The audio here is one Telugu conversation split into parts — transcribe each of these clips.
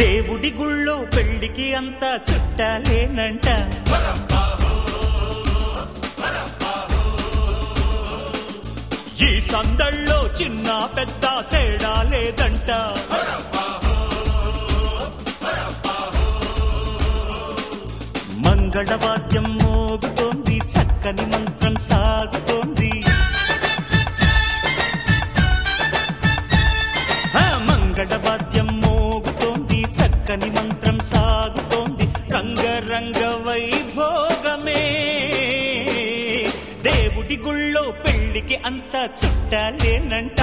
దేవుడి గుళ్ళో పెళ్లికి అంతా చుట్టాలేనంట ఈ సందళ్ళలో చిన్న పెద్ద తేడా లేదంట మంగళవాద్యం మోగుతోంది చక్కని మంత్రం సాగుతోంది ఆ మంగళవాద్యం మోగుతోంది చక్కని మంత్రం సాగుతోంది రంగరంగ వైభోగమే దేవుడి గుళ్ళో పెళ్లికి అంతా చుట్టాలేనంట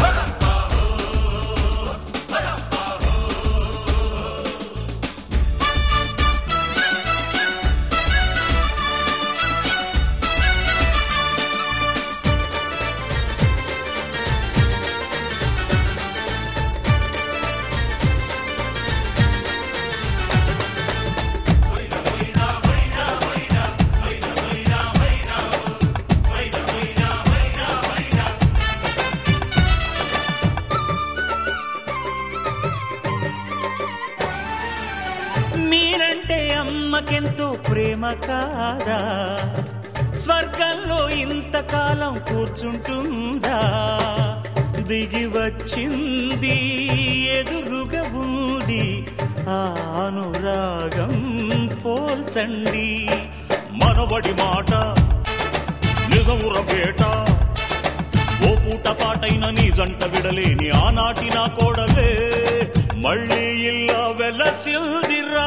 మీరంటే అమ్మకెంతో ప్రేమ కాదా స్వర్గంలో ఇంతకాలం కూర్చుంటుందా దిగి వచ్చింది ఎదురుగా ఉంది ఆ అనురాగం పోల్చండి మనబడి మాట నిజముర పేట ఓ పూట పాటైన నీ జంట విడలేని ఆనాటి నా కోడలే మళ్ళీ ఇల్లా వెలసిల్దిరా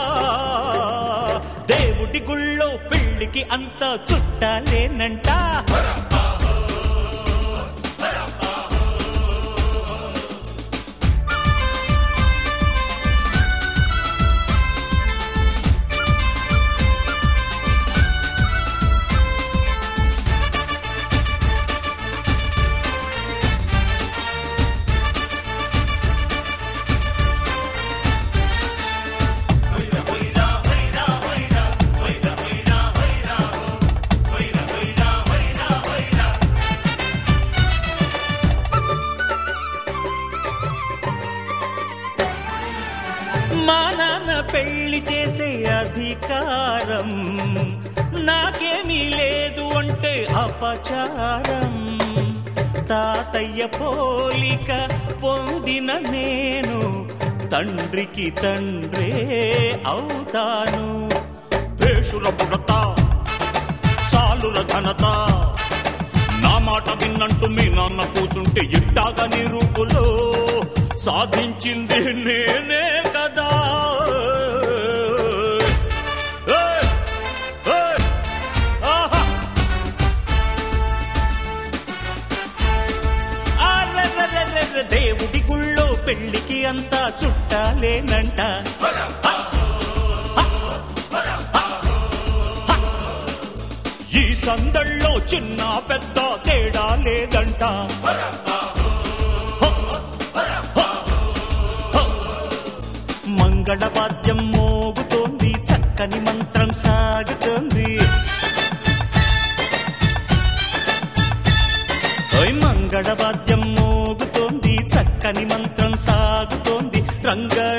దేవుడి గుళ్ళో పెళ్లికి అంతా చుట్టాలేనంట మా నాన్న పెళ్లి చేసే అధికారం నాకేమీ లేదు అంటే అపచారం తాతయ్య పోలిక పొందిన నేను తండ్రికి తండ్రే అవుతాను భేషుల పుడత చాలుల ఘనత నా మాట విన్నంటూ మీ నాన్న కూచుంటే ఇట్టాగా నీ రూపులో సాధించింది నేనే కదా ఏయ్! ఏయ్! ఆహా! అరెరెరెరెరె, దేవుడి గుళ్ళో పెళ్లికి అంతా చుట్టాలేనంట ఈ సందళ్ళలో చిన్న పెద్ద తేడా లేదంట మంగళవాద్యం మోగుతోంది చక్కని మంత్రం సాగుతోంది ఓయ్ మంగళవాద్యం మోగుతోంది చక్కని మంత్రం సాగుతోంది రంగ